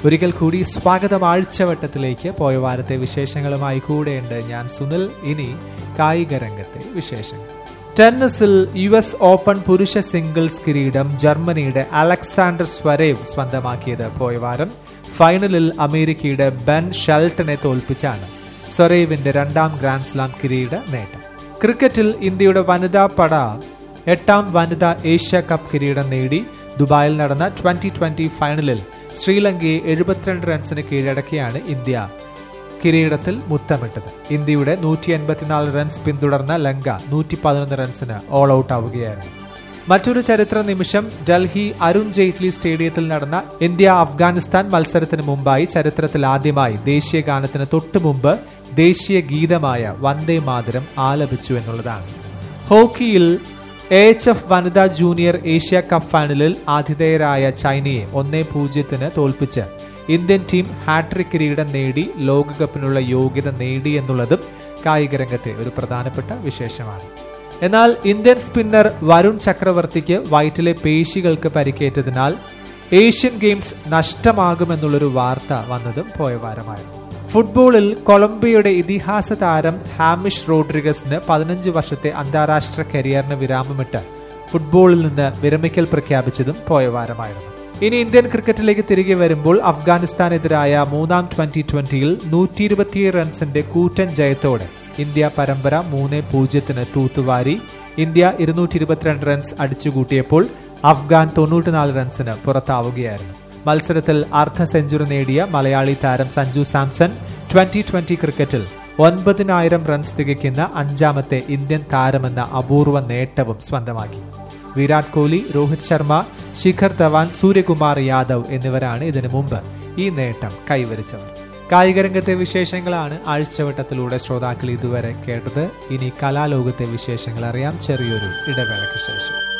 ഒരിക്കൽ കൂടി സ്വാഗതം ആഴ്ചവട്ടത്തിലേക്ക് പോയ വാരത്തെ വിശേഷങ്ങളുമായി കൂടെയുണ്ട് ഞാൻ സുനിൽ ഇനി കായിക രംഗത്തെ വിശേഷങ്ങൾ ടെന്നീസിൽ യു എസ് ഓപ്പൺ പുരുഷ സിംഗിൾസ് കിരീടം ജർമ്മനിയുടെ അലക്സാണ്ടർ സ്വരേവ് സ്വന്തമാക്കിയത് പോയ വാരം ഫൈനലിൽ അമേരിക്കയുടെ ബെൻ ഷെൽട്ടനെ തോൽപ്പിച്ചാണ് സ്വരേവിന്റെ രണ്ടാം ഗ്രാൻഡ് സ്ലാം കിരീട നേട്ടം ക്രിക്കറ്റിൽ ഇന്ത്യയുടെ വനിതാ പട എട്ടാം വനിതാ ഏഷ്യ കപ്പ് കിരീടം നേടി ദുബായിൽ നടന്ന ട്വന്റി ട്വന്റി ഫൈനലിൽ ശ്രീലങ്കയെ എഴുപത്തിരണ്ട് റൺസിന് കീഴടക്കിയാണ് ഇന്ത്യ കിരീടത്തിൽ മുത്തമിട്ടത് ഇന്ത്യയുടെ നൂറ്റി എൺപത്തിനാല് റൺസ് പിന്തുടർന്ന ലങ്ക നൂറ്റി പതിനൊന്ന് റൺസിന് ഓൾ ഔട്ട് ആവുകയായിരുന്നു മറ്റൊരു ചരിത്ര നിമിഷം ഡൽഹി അരുൺ ജെയ്റ്റ്ലി സ്റ്റേഡിയത്തിൽ നടന്ന ഇന്ത്യ അഫ്ഗാനിസ്ഥാൻ മത്സരത്തിന് മുമ്പായി ചരിത്രത്തിൽ ആദ്യമായി ദേശീയ ഗാനത്തിന് തൊട്ടു മുമ്പ് ദേശീയ ഗീതമായ വന്ദേ മാതരം ആലപിച്ചു എന്നുള്ളതാണ് ഹോക്കിയിൽ എ എച്ച് എഫ് വനിതാ ജൂനിയർ ഏഷ്യ കപ്പ് ഫൈനലിൽ ആതിഥേയരായ ചൈനയെ ഒന്നേ പൂജ്യത്തിന് തോൽപ്പിച്ച് ഇന്ത്യൻ ടീം ഹാട്രിക് കിരീടം നേടി ലോകകപ്പിനുള്ള യോഗ്യത നേടി എന്നുള്ളതും കായിക രംഗത്തെ ഒരു പ്രധാനപ്പെട്ട വിശേഷമാണ് എന്നാൽ ഇന്ത്യൻ സ്പിന്നർ വരുൺ ചക്രവർത്തിക്ക് വയറ്റിലെ പേശികൾക്ക് പരിക്കേറ്റതിനാൽ ഏഷ്യൻ ഗെയിംസ് നഷ്ടമാകുമെന്നുള്ളൊരു വാർത്ത വന്നതും പോയ വാരമായിരുന്നു ഫുട്ബോളിൽ കൊളംബിയയുടെ ഇതിഹാസ താരം ഹാമിഷ് റോഡ്രിഗസിന് പതിനഞ്ച് വർഷത്തെ അന്താരാഷ്ട്ര കരിയറിന് വിരാമമിട്ട് ഫുട്ബോളിൽ നിന്ന് വിരമിക്കൽ പ്രഖ്യാപിച്ചതും പോയ വാരമായിരുന്നു ഇനി ഇന്ത്യൻ ക്രിക്കറ്റിലേക്ക് തിരികെ വരുമ്പോൾ അഫ്ഗാനിസ്ഥാനെതിരായ മൂന്നാം ട്വന്റി ട്വന്റിയിൽ നൂറ്റി ഇരുപത്തിയേഴ് റൺസിന്റെ കൂറ്റൻ ജയത്തോടെ ഇന്ത്യ പരമ്പര മൂന്ന് പൂജ്യത്തിന് തൂത്തുവാരി ഇന്ത്യ ഇരുന്നൂറ്റി ഇരുപത്തിരണ്ട് റൺസ് അടിച്ചുകൂട്ടിയപ്പോൾ അഫ്ഗാൻ തൊണ്ണൂറ്റിനാല് റൺസിന് പുറത്താവുകയായിരുന്നു മത്സരത്തിൽ അർദ്ധ സെഞ്ചുറി നേടിയ മലയാളി താരം സഞ്ജു സാംസൺ ട്വന്റി ട്വന്റി ക്രിക്കറ്റിൽ ഒൻപതിനായിരം റൺസ് തികയ്ക്കുന്ന അഞ്ചാമത്തെ ഇന്ത്യൻ താരമെന്ന അപൂർവ നേട്ടവും സ്വന്തമാക്കി വിരാട് കോഹ്ലി രോഹിത് ശർമ്മ ശിഖർ ധവാൻ സൂര്യകുമാർ യാദവ് എന്നിവരാണ് ഇതിനു മുമ്പ് ഈ നേട്ടം കൈവരിച്ചവർ കായികരംഗത്തെ വിശേഷങ്ങളാണ് ആഴ്ചവട്ടത്തിലൂടെ ശ്രോതാക്കൾ ഇതുവരെ കേട്ടത് ഇനി കലാലോകത്തെ വിശേഷങ്ങൾ അറിയാം ചെറിയൊരു ഇടവേളയ്ക്ക് ശേഷം